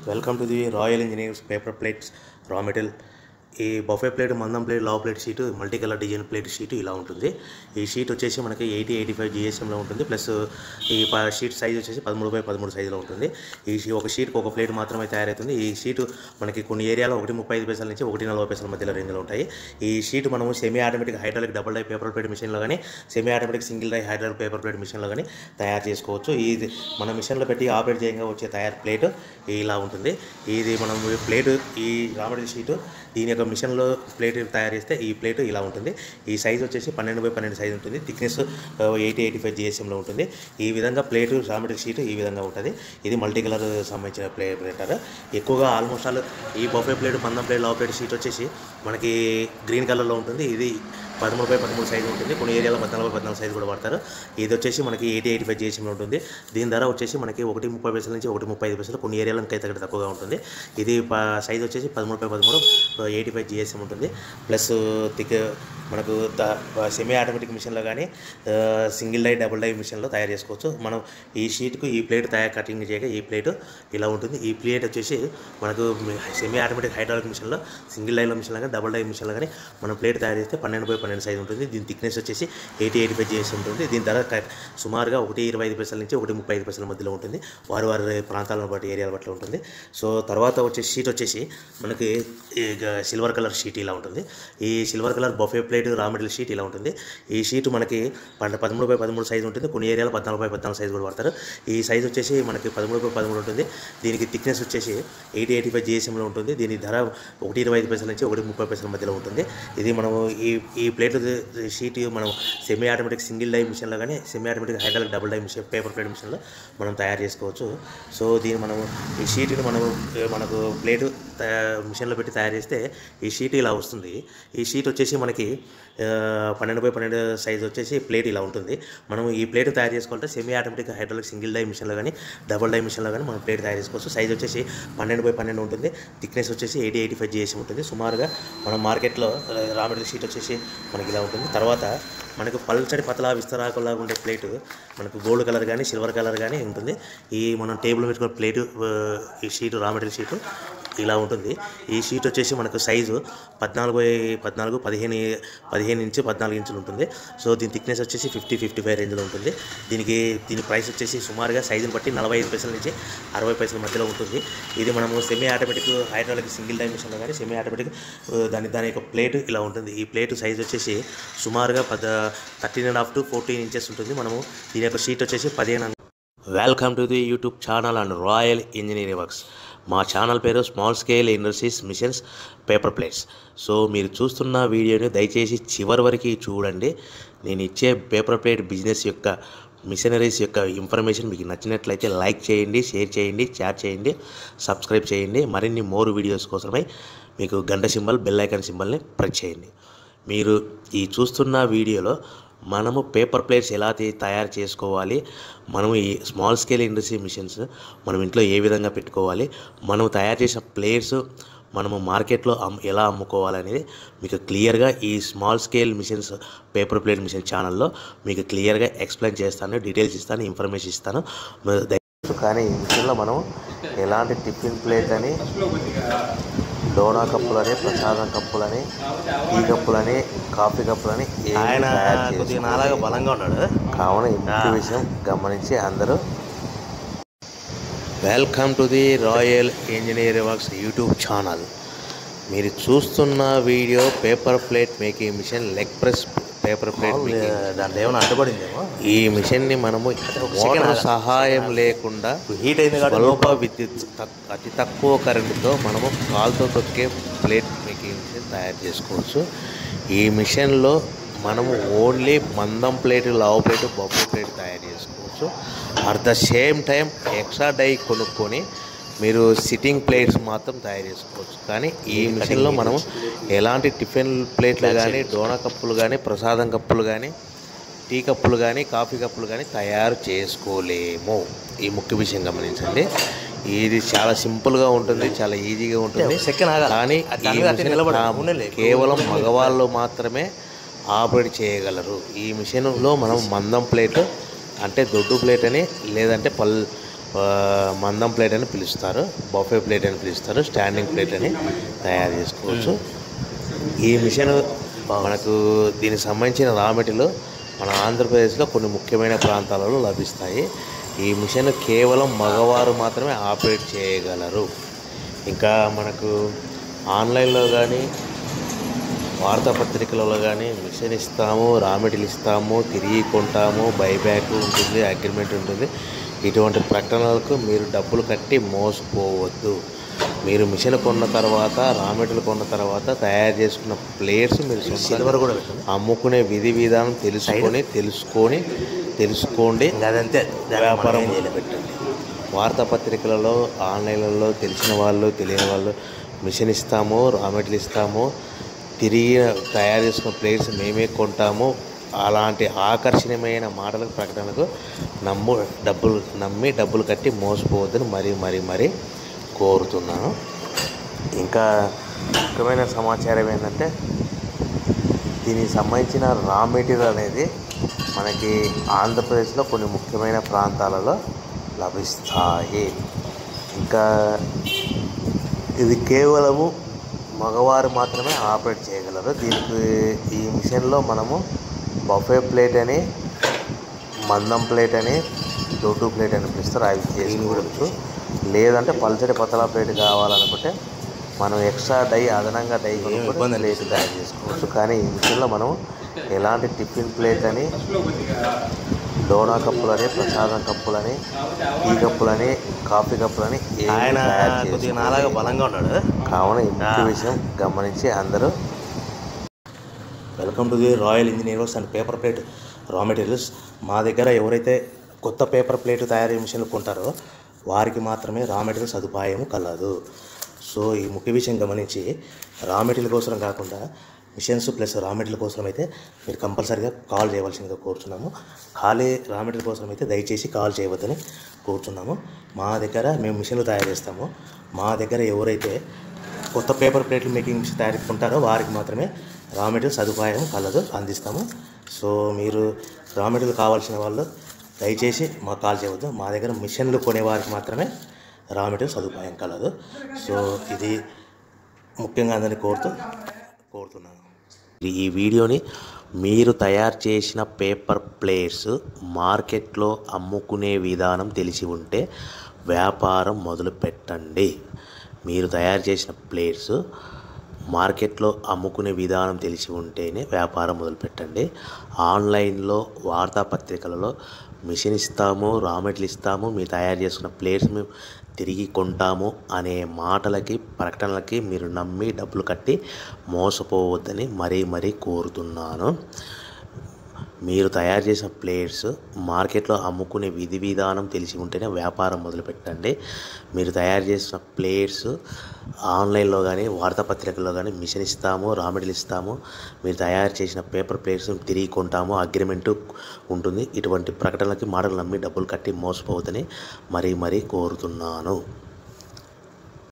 Welcome to the Royal Engineers paper plates raw material ఈ buffet plate మందం plate లావ్ plate sheet multi colour design plate sheet ఇలా ఉంటుంది ఈ sheet వచ్చేసి మనకి ఎయిటీ ఎయిటీ ఫైవ్ జిఎస్ఎంలో ఉంటుంది ప్లస్ ఈ ప- షీట్ సైజ్ వచ్చేసి పదమూడు బై పదమూడు సైజులో ఉంటుంది ఈ షీ- ఒక షీట్కి ఒక ప్లేట్ మాత్రమే తయారవుతుంది ఈ షీట్ మనకి కొన్ని ఏరియాలో ఒకటి ముప్పై ఐదు పైసల నుంచి ఒకటి నలభై పైసల మధ్యలో రేంజ్లో ఉంటాయి ఈ షీట్ మనము semi automatic hydraulic double die paper plate మిషన్లో కానీ semi automatic single die hydraulic paper plate మిషన్లో కానీ తయారు చేసుకోవచ్చు ఇది మన మిషన్లో పెట్టి ఆపరేట్ చేయంగా వచ్చే తయారు ప్లేట్ ఇలా ఉంటుంది ఇది మనం ఈ ప్లేట్ ఈ రామడి షీట్ దీని యొక్క మిషన్లో ప్లేట్ తయారు చేస్తే ఈ ప్లేట్ ఇలా ఉంటుంది ఈ సైజ్ వచ్చేసి పన్నెండు బై పన్నెండు సైజ్ ఉంటుంది థిక్నెస్ ఎయిటీ ఎయిటీ ఫైవ్ జిఎస్ఎంలో ఉంటుంది ఈ విధంగా ప్లేట్ రామడి షీట్ ఈ విధంగా ఉంటుంది ఇది మల్టీ కలర్ సంబంధించిన ప్లే ప్లేటర్ ఎక్కువగా ఆల్మోస్ట్ ఆల్ ఈ బొఫే ప్లేట్ మందం ప్లేట్ లావ్ ప్లేట్ షీట్ వచ్చేసి మనకి గ్రీన్ కలర్లో ఉంటుంది ఇది పదమూడు బై పదమూడు సైజు ఉంటుంది కొన్ని ఏరియాలో పద్నాలుగు బై పద్నాలుగు సైజు కూడా వాడతారు ఇది వచ్చేసి మనకి ఎయిటీ ఎయిటీ ఫైవ్ జిఎస్ఎంలో ఉంటుంది దీని ధర వచ్చేసి మనకి ఒకటి ముప్పై పైసల నుంచి ఒకటి ముప్పై ఐదు పైసలు కొన్ని ఏరియాలో ఇంకా తగ్గ తక్కువగా ఉంటుంది ఇది సైజ్ వచ్చేసి పదమూడు బై పదమూడు ఎయిటీ ఫైవ్ జిఎస్ఎం ఉంటుంది ప్లస్ థిక్ మనకు సెమీ ఆటోమేటిక్ మిషన్లో కానీ సింగిల్ డై డబుల్ డై మిషన్లో తయారు చేసుకోవచ్చు మనం ఈ షీట్కు ఈ ప్లేట్ తయారు కటింగ్ చేయక ఈ ప్లేట్ ఇలా ఉంటుంది ఈ ప్లేట్ వచ్చేసి మనకు సెమీ ఆటోమేటిక్ హైడ్రాలిక్ మిషన్లో సింగిల్ డైలో మిషన్లో కానీ డబుల్ డై మిషన్లో కానీ మనం ప్లేట్ తయారు చేస్తే పన్నెండు బై పన్నెండు సైజ్ ఉంటుంది దీని థిక్నెస్ వచ్చేసి ఎయిటీ ఎయిటీ ఫైవ్ జిఎస్ ఉంటుంది దీని ధర క- సుమారుగా ఒకటి ఇరవై ఐదు పైసల నుంచి ఒకటి ముప్పై ఐదు పైసల మధ్యలో ఉంటుంది వారి వారి ప్రాంతాలను బట్టి ఏరియాల బట్టి ఉంటుంది సో తర్వాత వచ్చే షీట్ వచ్చేసి మనకి సిల్వర్ కలర్ షీట్ ఇలా ఉంటుంది ఈ silver colour buffet plate raw material sheet ఇలా ఉంటుంది ఈ షీట్ మనకి పద- పదమూడు బై పదమూడు సైజు ఉంటుంది కొన్ని ఏరియాలో పద్నాలుగు బై పద్నాలుగు సైజు కూడా వాడతారు ఈ సైజ్ వచ్చేసి మనకి పదమూడు బై పదమూడు ఉంటుంది దీనికి థిక్నెస్ వచ్చేసి ఎయిటీ ఎయిటీ ఫైవ్ జిఎస్ఎంలో ఉంటుంది దీని ధర ఒకటి ఇరవై ఐదు పైసల నుంచి ఒకటి ముప్పై పైసల మధ్యలో ఉంటుంది ఇది మనము ఈ ఈ ప్లేట్ షీట్ మనం సెమీ ఆటోమేటిక్ సింగిల్ డై మిషన్లో కానీ semi automatic hydraulic double die machine paper plate మిషన్లో మనం తయారు చేసుకోవచ్చు సో దీన్ని మనం ఈ షీట్ని మనం ఏ, మనకు ప్లేట్ మిషన్లో పెట్టి తయారు చేస్తే ఈ షీట్ ఇలా వస్తుంది ఈ షీట్ వచ్చేసి మనకి ఆ, పన్నెండు బై పన్నెండు సైజ్ వచ్చేసి ప్లేట్ ఇలా ఉంటుంది మనం ఈ ప్లేట్ తయారు చేసుకోవాలంటే semi automatic hydraulic single die మిషన్లో కానీ డబుల్ డై మిషన్లో కానీ మనం ప్లేట్ తయారు చేసుకోవచ్చు సైజ్ వచ్చేసి పన్నెండు బై పన్నెండు ఉంటుంది థిక్నెస్ వచ్చేసి ఎయిటీ ఎయిటీ ఫైవ్ జిఎస్ ఉంటుంది సుమారుగా మనం మార్కెట్లో రా మెటీరియల్ షీట్ వచ్చేసి మనకి ఇలా ఉంటుంది తర్వాత మనకు పల్చడి పతలా విస్తరాకులాగా ఉండే ప్లేట్ మనకు గోల్డ్ కలర్ కానీ సిల్వర్ కలర్ కానీ ఉంటుంది ఈ మనం టేబుల్ పెట్టుకున్న ప్లేట్ ఈ షీట్ రా మెటీరియల్ షీటు ఇలా ఉంటుంది ఈ షీట్ వచ్చేసి మనకు సైజు పద్నాలుగు బై పద్నాలుగు పదిహేను పదిహేను ఇంచు పద్నాలుగు ఇంచులు ఉంటుంది సో దీని థిక్నెస్ వచ్చేసి ఫిఫ్టీ ఫిఫ్టీ ఫైవ్ రేంజ్లో ఉంటుంది దీనికి దీని ప్రైస్ వచ్చేసి సుమారుగా సైజుని బట్టి నలభై ఐదు పైసల నుంచి అరవై పైసల మధ్యలో ఉంటుంది ఇది మనము సెమీ ఆటోమేటిక్ హైడ్రాలిక్ సింగిల్ డైమెన్షన్లో కానీ సెమీ ఆటోమేటిక్ ఆ, దాని దాని యొక్క ప్లేట్ ఇలా ఉంటుంది ఈ ప్లేట్ సైజ్ వచ్చేసి సుమారుగా పద thirteen and half to fourteen inches ఉంటుంది మనము దీని యొక్క షీట్ వచ్చేసి పదిహేను welcome to the YouTube channel and Royal Engineering Works మా ఛానల్ పేరు small scale industries machines paper plates so మీరు చూస్తున్న వీడియోని దయచేసి చివరి వరకు చూడండి నేను ఇచ్చే పేపర్ ప్లేట్ బిజినెస్ యొక్క మిషనరీస్ యొక్క ఇన్ఫర్మేషన్ మీకు నచ్చినట్లయితే లైక్ చేయండి షేర్ చేయండి చాట్ చేయండి సబ్స్క్రైబ్ చేయండి మరిన్ని మోర్ వీడియోస్ కోసమై మీకు గంట సింబల్ బెల్ ఐకాన్ సింబల్ని ప్రెస్ చేయండి మీరు ఈ చూస్తున్న వీడియోలో మనము పేపర్ ప్లేట్స్ ఎలా తీ- తయారు చేసుకోవాలి మనము ఈ స్మాల్ స్కేల్ ఇండస్ట్రీ మిషన్స్ మనం ఇంట్లో ఏ విధంగా పెట్టుకోవాలి మనం తయారు చేసిన ప్లేట్స్ మనము మార్కెట్లో అమ్ ఎలా అమ్ముకోవాలనేది మీకు క్లియర్గా ఈ small scale machines paper plate machine ఛానల్లో మీకు క్లియర్గా ఎక్స్ప్లెయిన్ చేస్తాను డీటెయిల్స్ ఇస్తాను ఇన్ఫర్మేషన్ ఇస్తాను మీరు దయ- కానీ ఈ మిషన్లో మనం ఎలాంటి టిఫిన్ ప్లేట్ అని డోనా కప్పులని ప్రసాదం కప్పులని టీ కప్పులని కాఫీ కప్పులని ఆయన కొద్దిగా నాలాగా బలంగా ఉన్నాడు కావున ఈ ముఖ్య విషయం గమనించి అందరూ welcome to the Royal Engineer Works YouTube channel మీరు చూస్తున్న video paper plate making machine leg press paper plate దాంట్లో ఏమైనా అడ్డుపడిందేమో ఈ మిషన్ని మనము మోటార్ సహాయం లేకుండా హీట్ అయింది స్వల్ప విద్యుత్ తక్- అతి తక్కువ కరెంటుతో మనము కాలుతో తొక్కే ప్లేట్ మేకింగ్ మిషన్ తయారు చేసుకోవచ్చు ఈ మిషన్లో మనము ఓన్లీ మందం ప్లేట్ లావు ప్లేట్ బొబ్బు ప్లేట్ తయారు చేసుకోవచ్చు at the same time extra die కొనుక్కొని మీరు సిట్టింగ్ ప్లేట్స్ మాత్రం తయారు చేసుకోవచ్చు కానీ ఈ మిషన్లో మనము ఎలాంటి టిఫిన్ ప్లేట్లు కానీ డోనా కప్పులు కానీ ప్రసాదం కప్పులు కానీ టీ కప్పులు కానీ కాఫీ కప్పులు కానీ తయారు చేసుకోలేము ఈ ముఖ్య విషయం గమనించండి ఇది చాలా సింపుల్గా ఉంటుంది చాలా ఈజీగా ఉంటుంది కానీ ఈ మిషన్ కేవలం మగవాళ్ళు మాత్రమే ఆపరేట్ చేయగలరు ఈ మిషన్లో మనం మందం ప్లేట్ అంటే దొడ్డు ప్లేట్ అని లేదంటే పల్ ఆ, మందం ప్లేట్ అని పిలుస్తారు బఫే ప్లేట్ అని పిలుస్తారు స్టాండింగ్ ప్లేట్ అని తయారు చేసుకోవచ్చు ఈ మిషన్ మనకు దీనికి సంబంధించిన రా మెటీరియల్ మన ఆంధ్రప్రదేశ్లో కొన్ని ముఖ్యమైన ప్రాంతాలలో లభిస్తాయి ఈ మిషన్ కేవలం మగవారు మాత్రమే ఆపరేట్ చేయగలరు ఇంకా మనకు ఆన్లైన్లో కానీ వార్తాపత్రికలలో కానీ మిషన్ ఇస్తాము రా మెటీరియల్ ఇస్తాము తిరిగి కొంటాము బైబ్యాక్ ఉంటుంది అగ్రిమెంట్ ఉంటుంది ఇటువంటి ప్రకటనలకు మీరు డబ్బులు కట్టి మోసపోవద్దు మీరు మిషన్ కొన్న తర్వాత రా మెటీరియల్ కొన్న తర్వాత తయారు చేసుకున్న ప్లేట్స్ మీరు సిల్వర్ కూడా అమ్ముకునే విధి విధానం తెలుసుకొని తెలుసుకొని తెలుసుకోండి అదంతే వ్యాపారం పెట్టండి వార్తాపత్రికలలో ఆన్లైన్లలో తెలిసిన వాళ్ళు తెలియని వాళ్ళు మిషన్ ఇస్తాము రా మెటీరియల్ ఇస్తాము తిరిగి తయారు చేసుకున్న ప్లేట్స్ మేమే కొంటాము అలాంటి ఆకర్షణీయమైన మాటలకు ప్రకటనలకు నమ్ము డబ్బులు నమ్మి డబ్బులు కట్టి మోసపోవద్దని మరీ మరీ మరీ కోరుతున్నాను ఇంకా ముఖ్యమైన సమాచారం ఏంటంటే దీనికి సంబంధించిన రా మెటీరియల్ అనేది మనకి ఆంధ్రప్రదేశ్లో కొన్ని ముఖ్యమైన ప్రాంతాలలో లభిస్తాయి ఇంకా ఇది కేవలము మగవారు మాత్రమే ఆపరేట్ చేయగలరు దీనికి ఈ మిషన్లో మనము బఫే ప్లేట్ అని మందం ప్లేట్ అని దొడ్డు ప్లేట్ అని పిలుస్తారు అవి చేసుకోవచ్చు లేదంటే పల్చడి పతలా ప్లేట్ కావాలనుకుంటే మనం ఎక్స్ట్రా డై అదనంగా డై కొనుక్కొని ప్లేట్ తయారు చేసుకోవచ్చు కానీ ఈ మిషన్లో మనం ఎలాంటి టిఫిన్ ప్లేట్ అని డోనా కప్పులని ప్రసాదం కప్పులని టీ కప్పులని కాఫీ కప్పులని ఏమీ ఆయన తయారు కొద్దిగా చేసుకోలేదు. నాలాగా బలంగా ఉన్నాడు కావున ఈ ముఖ్య విషయం గమనించి అందరూ welcome to the Royal Engineers and paper plate raw materials మా దగ్గర ఎవరైతే కొత్త పేపర్ ప్లేట్ తయారీ మిషన్లు కొంటారో వారికి మాత్రమే రా మెటీరియల్ సదుపాయం కలదు సో ఈ ముఖ్య విషయం గమనించి రా మెటీరియల్ కోసం కాకుండా మిషన్స్ ప్లస్ రా మెటీరియల్ కోసం అయితే మీరు కంపల్సరీగా కాల్ చేయవలసిందిగా కోరుచున్నాము ఖాళీ రా మెటీరియల్ కోసం అయితే దయచేసి కాల్ చేయవద్దని కోరుచున్నాము మా దగ్గర మేము మిషన్లు తయారు చేస్తాము మా దగ్గర ఎవరైతే కొత్త పేపర్ ప్లేట్లు మేకింగ్ మిషన్ తయారు ఉంటారో వారికి మాత్రమే రా మెటీరియల్ సదుపాయం కలదు అందిస్తాము సో మీరు రా మెటీరియల్ కావాల్సిన వాళ్ళు దయచేసి మాకు కాల్ చేయవద్దు మా దగ్గర మిషన్లు కొనే వారికి మాత్రమే రా మెటీరియల్ సదుపాయం కలదు సో ఇది ముఖ్యంగా అందరినీ కోరుతూ కోరుతున్నాను ఈ వీడియోని మీరు తయారు చేసిన పేపర్ ప్లేట్స్ మార్కెట్లో అమ్ముకునే విధానం తెలిసి ఉంటే వ్యాపారం మొదలు పెట్టండి మీరు తయారు చేసిన ప్లేట్స్ మార్కెట్లో అమ్ముకునే విధానం తెలిసి ఉంటేనే వ్యాపారం మొదలుపెట్టండి ఆన్లైన్లో వార్తాపత్రికలలో మిషన్ ఇస్తాము రా మెటీరియల్ ఇస్తాము మీరు తయారు చేసుకున్న ప్లేట్స్ మేము తిరిగి కొంటాము అనే మాటలకి ప్రకటనలకి మీరు నమ్మి డబ్బులు కట్టి మోసపోవద్దని మరీ మరీ కోరుతున్నాను మీరు తయారు చేసిన ప్లేట్స్ మార్కెట్లో అమ్ముకునే విధి విధానం తెలిసి ఉంటేనే వ్యాపారం మొదలుపెట్టండి మీరు తయారు చేసిన ప్లేట్స్ ఆన్లైన్లో కానీ వార్తాపత్రికల్లో కానీ మిషన్ ఇస్తాము రా మెటీరియల్ ఇస్తాము మీరు తయారు చేసిన పేపర్ ప్లేట్స్ తిరిగి కొంటాము అగ్రిమెంట్ ఉంటుంది ఇటువంటి ప్రకటనలకి మాటలు నమ్మి డబ్బులు కట్టి మోసపోవద్దని మరీ మరీ కోరుతున్నాను